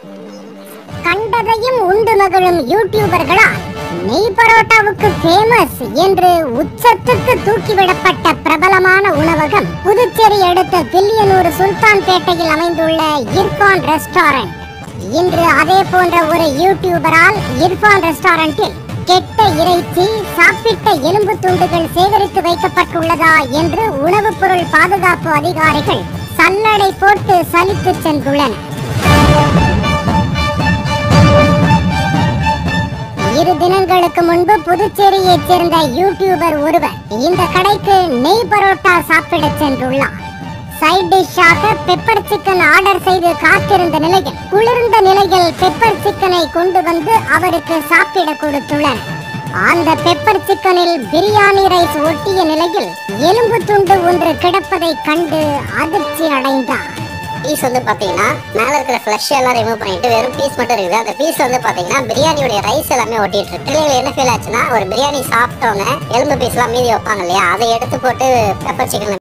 கண்டதையும் உண்டு மகிழும் யூடியூபர்களால் நெய் பரோட்டாவுக்கு ஃபேமஸ் என்று உச்சத்துக்கு தூக்கிவிடப்பட்ட பிரபலமான உணவகம் புதுச்சேரி அடுத்த வில்லியனூர் சுல்தான்பேட்டையில் அமைந்துள்ள இர்ஃபான் ரெஸ்டாரண்ட் இன்று அதே போன்ற ஒரு யூடியூபரால் இர்ஃபான் ரெஸ்டாரண்டில் கெட்ட இறைச்சி சாப்பிட்ட எலும்பு துண்டுகள் சேகரித்து வைக்கப்பட்டுள்ளதா என்று உணவுப் பொருள் பாதுகாப்பு அதிகாரிகள் சல்லடை போட்டு சலித்து சென்றுள்ளனர் இரு தினங்களுக்கு முன்பு புதுச்சேரியைச் சேர்ந்த யூடியூபர் ஒருவர் இந்த கடைக்கு நெய் பரோட்டா சாப்பிட சென்றுள்ளார் சைட் டிஷ்ஷாக பெப்பர் சிக்கன் ஆர்டர் செய்து காத்திருந்த நிலையில் குளிர்ந்த நிலையில் பெப்பர் சிக்கனை கொண்டு வந்து அவருக்கு சாப்பிட கொடுத்துள்ளனர் அந்த பெப்பர் சிக்கனில் பிரியாணி ரைஸ் ஒட்டிய நிலையில் எலும்பு துண்டு ஒன்று கிடப்பதைக் கண்டு அதிர்ச்சி அடைந்தார் பீஸ் வந்து பாத்தீங்கன்னா மேல இருக்கிற ஃப்ளஷ் எல்லாம் ரிமூவ் பண்ணிட்டு வெறும் பீஸ் மட்டும் இருக்குது அந்த பீஸ் வந்து பாத்தீங்கன்னா பிரியாணியோட ரைஸ் எல்லாமே ஒட்டிட்டு இருக்கு பிள்ளைகள் என்ன ஃபீல் ஆச்சுன்னா ஒரு பிரியாணி சாப்பிட்டவங்க எலும்பு பீஸ் எல்லாம் மீதி வைப்பாங்க இல்லையா அதை எடுத்து போட்டு பெப்பர் சிக்கன்